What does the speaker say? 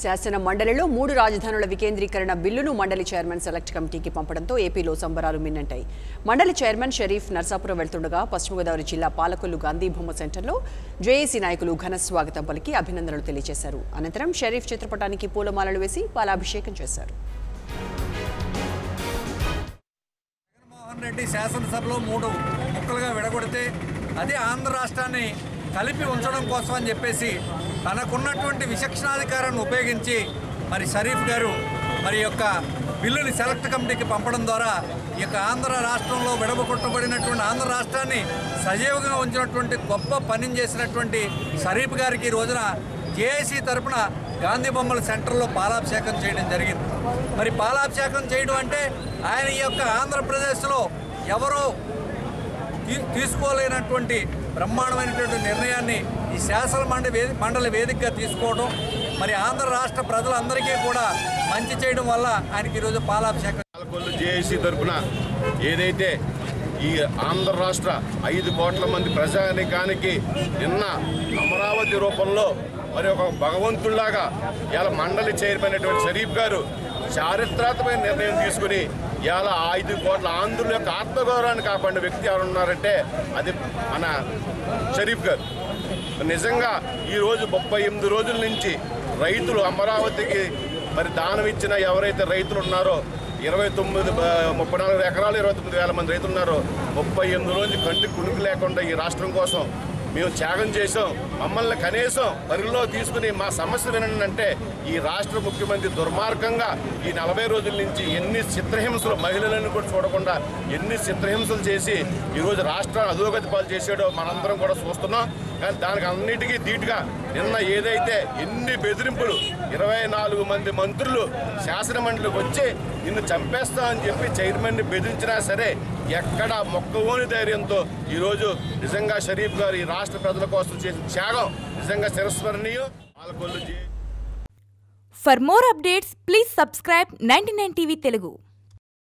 శాసన మండలిలో మూడు రాజధానుల వికేంద్రీకరణ బిల్లును మండలి చైర్మన్ సెలెక్ట్ కమిటీకి పంపడంతో ఏపీలో సంబరాలు మిన్నంటాయి మండలి చైర్మన్ షరీఫ్ నర్సాపురం వెళ్తుండగా పశ్చిమ గోదావరి జిల్లా పాలకొల్లు గాంధీ బొమ్మ సెంటర్లో జేఏసీ నాయకులు ఘన స్వాగతం పలికి అభినందనలు తెలియజేశారు అనంతరం షరీఫ్ చిత్రపటానికి పూలమాలలు వేసి పాలాభిషేకం చేశారు జగన్మోహన్ రెడ్డి శాసనసభలో మూడు ముక్కలుగా విడగొడితే అదే ఆంధ్ర రాష్ట్రాన్ని కలిపి ఉంచడం కోసం అని చెప్పేసి తనకున్నటువంటి విచక్షణాధికారాన్ని ఉపయోగించి మరి షరీఫ్ గారు మరి యొక్క బిల్లుని సెలెక్ట్ కమిటీకి పంపడం ద్వారా ఈ యొక్క ఆంధ్ర రాష్ట్రంలో విడగొట్టబడినటువంటి ఆంధ్ర రాష్ట్రాన్ని సజీవంగా ఉంచినటువంటి గొప్ప పనిని చేసినటువంటి షరీఫ్ గారికి ఈ రోజున జేఏసీ తరపున గాంధీ బొమ్మల సెంటర్లో పాలాభిషేకం చేయడం జరిగింది మరి పాలాభిషేకం చేయడం అంటే ఆయన ఈ యొక్క ఆంధ్రప్రదేశ్లో ఎవరో తీ- తీసుకోలేనటువంటి బ్రహ్మాండమైనటువంటి నిర్ణయాన్ని ఈ శాసన మండలి వేది మండలి వేదికగా తీసుకోవడం మరి ఆంధ్ర రాష్ట్ర ప్రజలందరికీ కూడా మంచి చేయడం వల్ల ఆయనకి ఈరోజు పాలాభిషేకం పాలకొల్లు జేఏసీ తరఫున ఏదైతే ఈ ఆంధ్ర రాష్ట్ర ఐదు కోట్ల మంది ప్రజానికానికి నిన్న అమరావతి రూపంలో మరి ఒక భగవంతుల్లాగా ఇవాళ మండలి చైర్మన్ అయినటువంటి షరీఫ్ గారు చారిత్రాత్మకమైన నిర్ణయం తీసుకుని ఇవాళ ఐదు కోట్ల ఆంధ్రుల యొక్క ఆత్మగౌరవాన్ని కాపాడిన వ్యక్తి ఎవరు ఉన్నారంటే అది మన షరీఫ్ గారు నిజంగా ఈరోజు ముప్పై ఎనిమిది రోజుల నుంచి రైతులు అమరావతికి మరి దానం ఇచ్చిన ఎవరైతే రైతులు ఉన్నారో ఇరవై తొమ్మిది ఆ, ముప్పై నాలుగు ఎకరాలు ఇరవై తొమ్మిది వేల మంది రైతులు ఉన్నారో ముప్పై ఎనిమిది రోజులు కంటి కునుకు లేకుండా ఈ రాష్ట్రం కోసం మేము త్యాగం చేసాం మమ్మల్ని కనీసం పరిలో తీసుకుని మా సమస్య వినండి అంటే ఈ రాష్ట్ర ముఖ్యమంత్రి దుర్మార్గంగా ఈ నలభై రోజుల నుంచి ఎన్ని చిత్రహింసలు మహిళలను కూడా చూడకుండా ఎన్ని చిత్రహింసలు చేసి ఈరోజు రాష్ట్రాన్ని అధోగతి పాలు చేసాడో మనందరం కూడా చూస్తున్నాం కానీ దానికి అన్నిటికీ ధీటుగా నిన్న ఏదైతే ఎన్ని బెదిరింపులు ఇరవై నాలుగు మంది మంత్రులు శాసన మండలికి వచ్చి నిన్ను చంపేస్తా అని చెప్పి చైర్మన్ని బెదిరించినా సరే ఎక్కడ మొక్కవోని ధైర్యంతో ఈరోజు నిజంగా షరీఫ్ గారు ఈ రాష్ట్ర ప్రజల కోసం చేసిన త్యాగం నిజంగా చిరస్మరణీయం పాలకొల్లు జే For more updates, please subscribe 99 TV Telugu.